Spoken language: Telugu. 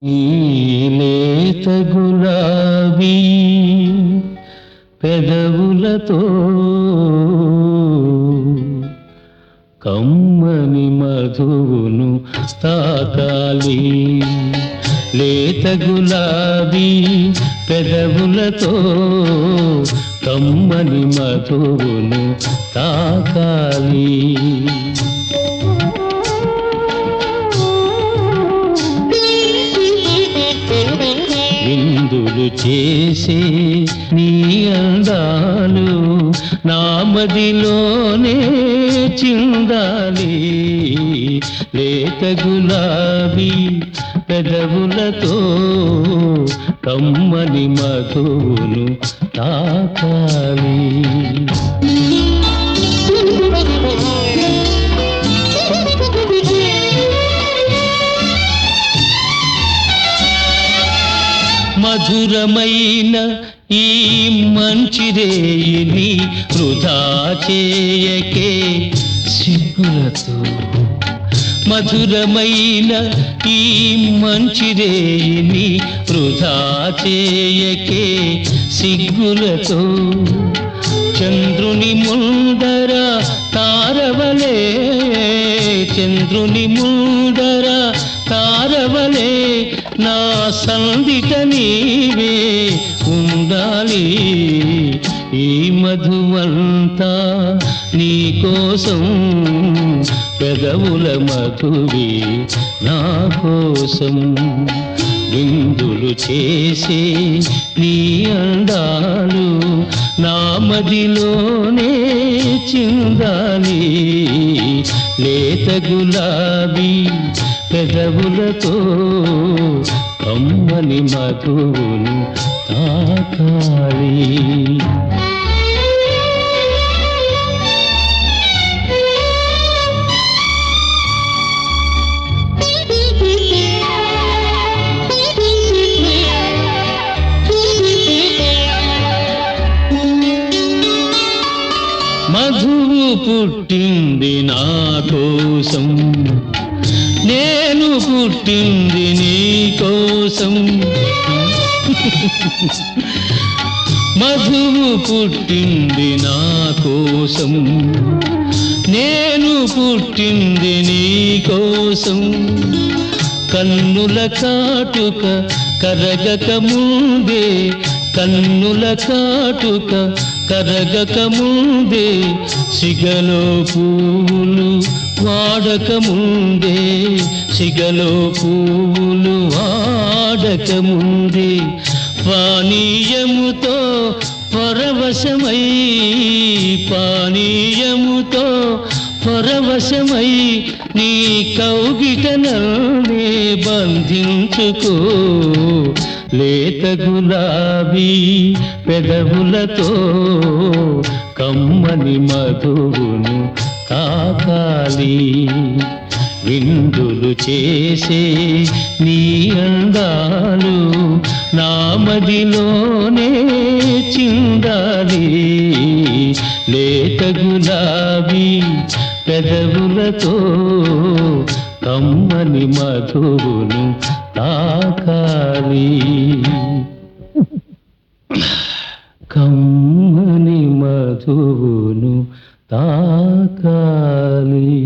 ఈ లేత గులాబీ పెదవులతో కమ్మని మధువును తాకాలి లేత గులాబీ పెదవులతో కమ్మని మధువును తాకాలి విందులు చేసే నీ అందాలు నామదిలోనే చిందాలి లేత గులాబీ పెదవులతో కమ్మని మధువును తాకాలి మధురమైన ఈ మంచిరేయిని వృధా చేయకే సిగ్గులతో మధురమైన ఈ మంచిరేయిని వృధా చేయకే సిగ్గులతో చంద్రుని ముందర తారవలే చంద్రుని ముందర తారవలే నా సందిట నీవే ఉండాలి ఈ మధువంతా నీ కోసం పెదవుల మధువి నా కోసం విందులు చేసే నీ అందాలు నా మదిలోనే చిందాలి లేత గులాబీ పెదవులతో కమ్మని మధువును తాకాలి మధువు పుట్టింది నా కోసం నేను పుట్టింది నీ కోసం మధువు పుట్టింది నా కోసం నేను పుట్టింది నీ కోసం కన్నుల కాటుక కరగక ముందే కన్నుల కాటుక కరగక ముందే సిగలో పూలు వాడక ముందే సిగలో పూలు వాడక ముందే పానీయముతో పరవశమై పానీయముతో పరవశమై నీ కౌగిటనే బంధించుకో లేత గులాబీ పెదవులతో కమ్మని మధువును తాకాలి విందులు చేసే నీ అందాలు నా మదిలోనే చిందాలి లేత గులాబీ పెదవులతో కమ్మని మధువును తాకాలి కమ్మని మధువును తాకాలి